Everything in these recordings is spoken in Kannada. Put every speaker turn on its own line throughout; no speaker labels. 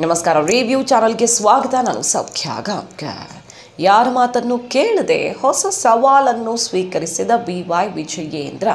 ನಮಸ್ಕಾರ ರಿವ್ಯೂ ಚಾನಲ್ಗೆ ಸ್ವಾಗತ ನಾನು ಸೌಖ್ಯ ಗಾಂವ್ಕರ್ ಯಾರ ಮಾತನ್ನು ಕೇಳದೆ ಹೊಸ ಸವಾಲನ್ನು ಸ್ವೀಕರಿಸಿದ ಬಿ ವೈ ವಿಜಯೇಂದ್ರ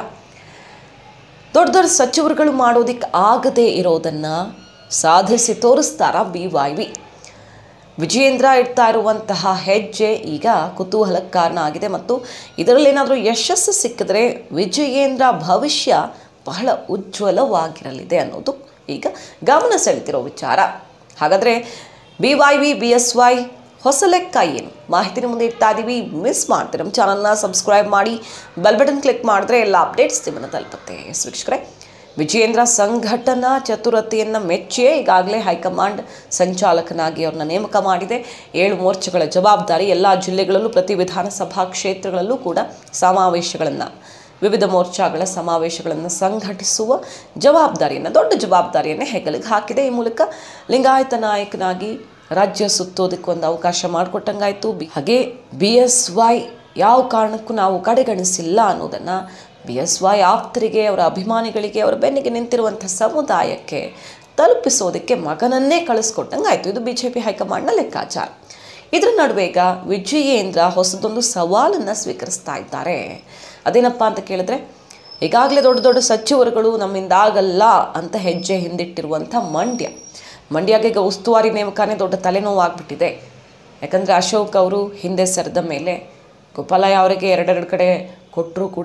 ದೊಡ್ಡ ದೊಡ್ಡ ಸಚಿವರುಗಳು ಮಾಡೋದಕ್ಕೆ ಆಗದೇ ಇರೋದನ್ನು ಸಾಧಿಸಿ ತೋರಿಸ್ತಾರ ಬಿ ವೈ ವಿ ವಿಜಯೇಂದ್ರ ಇಡ್ತಾ ಇರುವಂತಹ ಹೆಜ್ಜೆ ಈಗ ಕುತೂಹಲಕ್ಕೆ ಕಾರಣ ಆಗಿದೆ ಮತ್ತು ಇದರಲ್ಲಿ ಏನಾದರೂ ಯಶಸ್ಸು ಸಿಕ್ಕಿದ್ರೆ ವಿಜಯೇಂದ್ರ ಭವಿಷ್ಯ ಬಹಳ ಉಜ್ವಲವಾಗಿರಲಿದೆ ಅನ್ನೋದು ಈಗ ಗಮನ ಸೆಳೆತಿರೋ ವಿಚಾರ ಹಾಗಾದರೆ B Y V B S Y ಹೊಸ ಲೆಕ್ಕ ಏನು ಮಾಹಿತಿನ ಮುಂದೆ ಇಡ್ತಾ ಇದ್ದೀವಿ ಮಿಸ್ ಮಾಡ್ತೀರಿ ನಮ್ಮ ಚಾನಲ್ನ ಸಬ್ಸ್ಕ್ರೈಬ್ ಮಾಡಿ ಬೆಲ್ ಬಟನ್ ಕ್ಲಿಕ್ ಮಾಡಿದ್ರೆ ಎಲ್ಲ ಅಪ್ಡೇಟ್ಸ್ ನಿಮ್ಮನ್ನು ತಲುಪುತ್ತೆ ಎಸ್ ವೀಕ್ಷಕರೇ ವಿಜಯೇಂದ್ರ ಸಂಘಟನಾ ಚತುರತೆಯನ್ನು ಮೆಚ್ಚಿಯೇ ಈಗಾಗಲೇ ಹೈಕಮಾಂಡ್ ಸಂಚಾಲಕನಾಗಿ ಅವ್ರನ್ನ ನೇಮಕ ಮಾಡಿದೆ ಏಳು ಮೋರ್ಚಾಗಳ ಜವಾಬ್ದಾರಿ ಎಲ್ಲ ಜಿಲ್ಲೆಗಳಲ್ಲೂ ಪ್ರತಿ ವಿಧಾನಸಭಾ ಕ್ಷೇತ್ರಗಳಲ್ಲೂ ಕೂಡ ಸಮಾವೇಶಗಳನ್ನು ವಿವಿಧ ಮೋರ್ಚಾಗಳ ಸಮಾವೇಶಗಳನ್ನು ಸಂಘಟಿಸುವ ಜವಾಬ್ದಾರಿಯನ್ನು ದೊಡ್ಡ ಜವಾಬ್ದಾರಿಯನ್ನು ಹೆಗಲಿಗೆ ಹಾಕಿದೆ ಈ ಮೂಲಕ ಲಿಂಗಾಯತ ನಾಯಕನಾಗಿ ರಾಜ್ಯ ಸುತ್ತೋದಕ್ಕೆ ಒಂದು ಅವಕಾಶ ಮಾಡಿಕೊಟ್ಟಂಗಾಯ್ತು ಬಿ ಹಾಗೆ ಬಿ ಎಸ್ ವೈ ಯಾವ ಕಾರಣಕ್ಕೂ ನಾವು ಕಡೆಗಣಿಸಿಲ್ಲ ಅನ್ನೋದನ್ನು ಬಿ ಎಸ್ ವೈ ಆಪ್ತರಿಗೆ ಅವರ ಅಭಿಮಾನಿಗಳಿಗೆ ಅವರ ಬೆನ್ನಿಗೆ ನಿಂತಿರುವಂಥ ಸಮುದಾಯಕ್ಕೆ ತಲುಪಿಸೋದಕ್ಕೆ ಮಗನನ್ನೇ ಕಳಿಸ್ಕೊಟ್ಟಂಗಾಯ್ತು ಇದು ಬಿ ಜೆ ಪಿ ಹೈಕಮಾಂಡ್ನ ಲೆಕ್ಕಾಚಾರ ಇದರ ನಡುವೆ ಈಗ ವಿಜಯೇಂದ್ರ ಹೊಸದೊಂದು ಸವಾಲನ್ನು ಸ್ವೀಕರಿಸ್ತಾ ಇದ್ದಾರೆ ಅದೇನಪ್ಪ ಅಂತ ಕೇಳಿದ್ರೆ ಈಗಾಗಲೇ ದೊಡ್ಡ ದೊಡ್ಡ ಸಚಿವರುಗಳು ನಮ್ಮಿಂದ ಆಗಲ್ಲ ಅಂತ ಹೆಜ್ಜೆ ಹಿಂದಿಟ್ಟಿರುವಂಥ ಮಂಡ್ಯ ಮಂಡ್ಯಗೆ ಈಗ ಉಸ್ತುವಾರಿ ನೇಮಕನೇ ದೊಡ್ಡ ತಲೆನೋವಾಗ್ಬಿಟ್ಟಿದೆ ಯಾಕಂದರೆ ಅಶೋಕ್ ಅವರು ಹಿಂದೆ ಸರಿದ ಮೇಲೆ ಗೋಪಾಲಯ್ಯ ಅವರಿಗೆ ಎರಡೆರಡು ಕಡೆ ಕೊಟ್ಟರೂ ಕೂಡ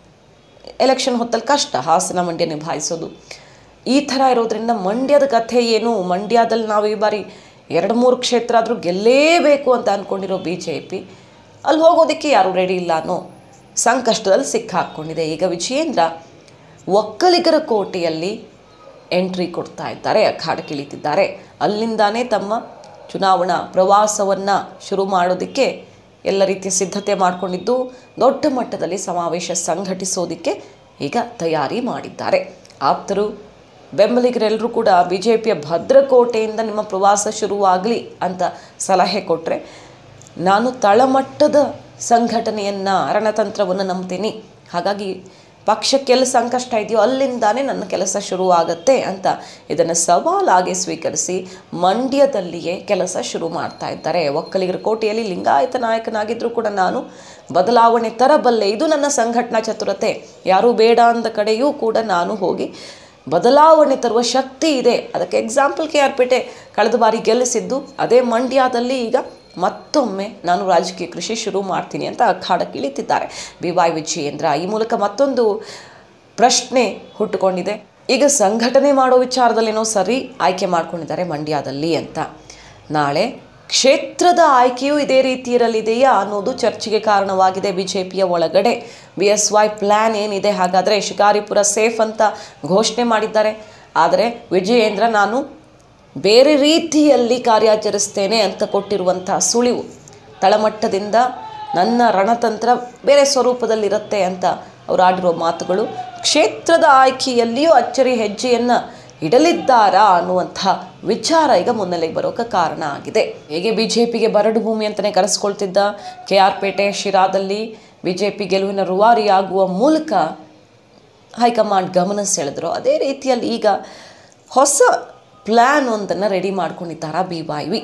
ಎಲೆಕ್ಷನ್ ಹೊತ್ತಲ್ಲಿ ಕಷ್ಟ ಹಾಸನ ಮಂಡ್ಯ ನಿಭಾಯಿಸೋದು ಈ ಥರ ಇರೋದ್ರಿಂದ ಮಂಡ್ಯದ ಕಥೆ ಏನು ಮಂಡ್ಯದಲ್ಲಿ ನಾವು ಈ ಬಾರಿ ಎರಡು ಮೂರು ಕ್ಷೇತ್ರ ಆದರೂ ಗೆಲ್ಲೇಬೇಕು ಅಂತ ಅಂದ್ಕೊಂಡಿರೋ ಬಿ ಜೆ ಪಿ ಅಲ್ಲಿ ಹೋಗೋದಕ್ಕೆ ಯಾರೂ ರೆಡಿ ಇಲ್ಲ ಅನ್ನೋ ಸಂಕಷ್ಟದಲ್ಲಿ ಸಿಕ್ಕಾಕ್ಕೊಂಡಿದೆ ಈಗ ವಿಜಯೇಂದ್ರ ಒಕ್ಕಲಿಗರ ಕೋಟೆಯಲ್ಲಿ ಎಂಟ್ರಿ ಕೊಡ್ತಾ ಇದ್ದಾರೆ ಅಖಾಡಕ್ಕಿಳಿತಿದ್ದಾರೆ ಅಲ್ಲಿಂದಾನೇ ತಮ್ಮ ಚುನಾವಣಾ ಪ್ರವಾಸವನ್ನು ಶುರು ಮಾಡೋದಕ್ಕೆ ಎಲ್ಲ ರೀತಿಯ ಸಿದ್ಧತೆ ಮಾಡಿಕೊಂಡಿದ್ದು ದೊಡ್ಡ ಮಟ್ಟದಲ್ಲಿ ಸಮಾವೇಶ ಸಂಘಟಿಸೋದಕ್ಕೆ ಈಗ ತಯಾರಿ ಮಾಡಿದ್ದಾರೆ ಆಪ್ತರು ಬೆಂಬಲಿಗರೆಲ್ಲರೂ ಕೂಡ ಬಿ ಜೆ ಪಿಯ ಭದ್ರಕೋಟೆಯಿಂದ ನಿಮ್ಮ ಪ್ರವಾಸ ಶುರುವಾಗಲಿ ಅಂತ ಸಲಹೆ ಕೊಟ್ಟರೆ ನಾನು ತಳಮಟ್ಟದ ಸಂಘಟನೆಯನ್ನು ರಣತಂತ್ರವನ್ನು ನಂಬ್ತೀನಿ ಹಾಗಾಗಿ ಪಕ್ಷಕ್ಕೆಲ್ಲ ಸಂಕಷ್ಟ ಇದೆಯೋ ಅಲ್ಲಿಂದಾನೇ ನನ್ನ ಕೆಲಸ ಶುರುವಾಗತ್ತೆ ಅಂತ ಇದನ್ನು ಸವಾಲಾಗಿ ಸ್ವೀಕರಿಸಿ ಮಂಡ್ಯದಲ್ಲಿಯೇ ಕೆಲಸ ಶುರು ಮಾಡ್ತಾ ಇದ್ದಾರೆ ಒಕ್ಕಲಿಗರ ಕೋಟೆಯಲ್ಲಿ ಲಿಂಗಾಯತ ನಾಯಕನಾಗಿದ್ದರೂ ಕೂಡ ನಾನು ಬದಲಾವಣೆ ತರಬಲ್ಲೆ ಇದು ನನ್ನ ಸಂಘಟನಾ ಚತುರತೆ ಯಾರೂ ಬೇಡ ಅಂದ ಕಡೆಯೂ ಕೂಡ ನಾನು ಹೋಗಿ ಬದಲಾವಣೆ ತರುವ ಶಕ್ತಿ ಇದೆ ಅದಕ್ಕೆ ಎಕ್ಸಾಂಪಲ್ ಕೆ ಆರ್ ಪೇಟೆ ಕಳೆದ ಬಾರಿ ಗೆಲ್ಲಿಸಿದ್ದು ಅದೇ ಮಂಡ್ಯದಲ್ಲಿ ಈಗ ಮತ್ತೊಮ್ಮೆ ನಾನು ರಾಜಕೀಯ ಕೃಷಿ ಶುರು ಮಾಡ್ತೀನಿ ಅಂತ ಅಖಾಡಕ್ಕೆ ಇಳಿತಿದ್ದಾರೆ ಬಿ ವೈ ವಿಜಯೇಂದ್ರ ಈ ಮೂಲಕ ಮತ್ತೊಂದು ಪ್ರಶ್ನೆ ಹುಟ್ಟುಕೊಂಡಿದೆ ಈಗ ಸಂಘಟನೆ ಮಾಡೋ ವಿಚಾರದಲ್ಲೇನೋ ಸರಿ ಆಯ್ಕೆ ಮಾಡ್ಕೊಂಡಿದ್ದಾರೆ ಮಂಡ್ಯದಲ್ಲಿ ಅಂತ ನಾಳೆ ಕ್ಷೇತ್ರದ ಆಯ್ಕೆಯೂ ಇದೇ ರೀತಿ ಇರಲಿದೆಯಾ ಅನ್ನೋದು ಚರ್ಚೆಗೆ ಕಾರಣವಾಗಿದೆ ಬಿ ಜೆ ಪಿಯ ಒಳಗಡೆ ಬಿ ಎಸ್ ವೈ ಪ್ಲ್ಯಾನ್ ಏನಿದೆ ಹಾಗಾದರೆ ಶಿಕಾರಿಪುರ ಸೇಫ್ ಅಂತ ಘೋಷಣೆ ಮಾಡಿದ್ದಾರೆ ಆದರೆ ವಿಜಯೇಂದ್ರ ನಾನು ಬೇರೆ ರೀತಿಯಲ್ಲಿ ಕಾರ್ಯಾಚರಿಸ್ತೇನೆ ಅಂತ ಕೊಟ್ಟಿರುವಂಥ ಸುಳಿವು ತಳಮಟ್ಟದಿಂದ ನನ್ನ ರಣತಂತ್ರ ಬೇರೆ ಸ್ವರೂಪದಲ್ಲಿರುತ್ತೆ ಅಂತ ಅವರು ಆಡಿರೋ ಮಾತುಗಳು ಕ್ಷೇತ್ರದ ಆಯ್ಕೆಯಲ್ಲಿಯೂ ಅಚ್ಚರಿ ಹೆಜ್ಜೆಯನ್ನು ಇಡಲಿದ್ದಾರಾ ಅನ್ನುವಂಥ ವಿಚಾರ ಈಗ ಮುನ್ನೆಲೆಗೆ ಬರೋಕೆ ಕಾರಣ ಆಗಿದೆ ಹೇಗೆ ಬಿ ಜೆ ಪಿಗೆ ಬರಡು ಭೂಮಿ ಅಂತಲೇ ಕರೆಸ್ಕೊಳ್ತಿದ್ದ ಕೆ ಆರ್ ಪೇಟೆ ಶಿರಾದಲ್ಲಿ ಬಿ ಜೆ ಪಿ ಗೆಲುವಿನ ರೂವಾರಿಯಾಗುವ ಮೂಲಕ ಹೈಕಮಾಂಡ್ ಗಮನ ಸೆಳೆದ್ರು ಅದೇ ರೀತಿಯಲ್ಲಿ ಈಗ ಹೊಸ ಪ್ಲ್ಯಾನ್ ಒಂದನ್ನು ರೆಡಿ ಮಾಡ್ಕೊಂಡಿದ್ದಾರಾ ಬಿ ವೈ ವಿ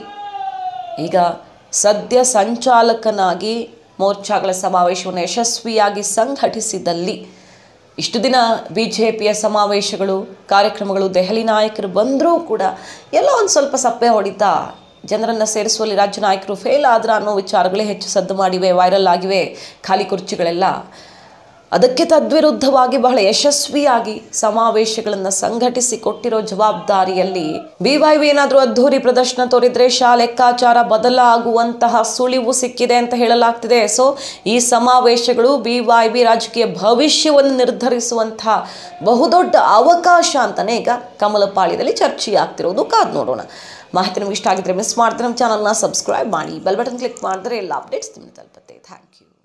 ಈಗ ಸದ್ಯ ಸಂಚಾಲಕನಾಗಿ ಮೋರ್ಚಾಗಳ ಸಮಾವೇಶವನ್ನು ಯಶಸ್ವಿಯಾಗಿ ಸಂಘಟಿಸಿದಲ್ಲಿ ಇಷ್ಟು ದಿನ ಬಿ ಜೆ ಪಿಯ ಸಮಾವೇಶಗಳು ಕಾರ್ಯಕ್ರಮಗಳು ದೆಹಲಿ ನಾಯಕರು ಬಂದರೂ ಕೂಡ ಎಲ್ಲ ಒಂದು ಸ್ವಲ್ಪ ಸಪ್ಪೆ ಹೊಡಿತಾ ಜನರನ್ನು ಸೇರಿಸುವಲ್ಲಿ ರಾಜ್ಯ ನಾಯಕರು ಫೇಲ್ ಆದ್ರ ಅನ್ನೋ ವಿಚಾರಗಳೇ ಹೆಚ್ಚು ಸದ್ದು ಮಾಡಿವೆ ವೈರಲ್ ಆಗಿವೆ ಖಾಲಿ ಕುರ್ಚಿಗಳೆಲ್ಲ ಅದಕ್ಕೆ ತದ್ವಿರುದ್ಧವಾಗಿ ಬಹಳ ಯಶಸ್ವಿಯಾಗಿ ಸಮಾವೇಶಗಳನ್ನು ಸಂಘಟಿಸಿ ಕೊಟ್ಟಿರೋ ಜವಾಬ್ದಾರಿಯಲ್ಲಿ ಬಿ ವೈ ವಿ ಏನಾದರೂ ಅದ್ಧೂರಿ ಪ್ರದರ್ಶನ ತೋರಿದ್ರೆ ಶಾ ಲೆಕ್ಕಾಚಾರ ಬದಲಾಗುವಂತಹ ಸುಳಿವು ಸಿಕ್ಕಿದೆ ಅಂತ ಹೇಳಲಾಗ್ತಿದೆ ಸೊ ಈ ಸಮಾವೇಶಗಳು ಬಿ ವೈ ವಿ ರಾಜಕೀಯ ಭವಿಷ್ಯವನ್ನು ನಿರ್ಧರಿಸುವಂತಹ ಬಹುದೊಡ್ಡ ಅವಕಾಶ ಅಂತಲೇ ಈಗ ಕಮಲಪಾಳ್ಯದಲ್ಲಿ ಚರ್ಚೆಯಾಗ್ತಿರೋದು ಕಾದು ನೋಡೋಣ ಮಾಹಿತಿ ನಿಮ್ಗೆ ಇಷ್ಟ ಆಗಿದ್ರೆ ಮಿಸ್ ಮಾಡಿದ್ರೆ ನಮ್ಮ ಚಾನಲ್ನ ಸಬ್ಸ್ಕ್ರೈಬ್ ಮಾಡಿ ಬೆಲ್ ಬಟನ್ ಕ್ಲಿಕ್ ಮಾಡಿದ್ರೆ ಎಲ್ಲ ಅಪ್ಡೇಟ್ಸ್ ನಿಮಗೆ ತಲುಪುತ್ತೆ ಥ್ಯಾಂಕ್ ಯು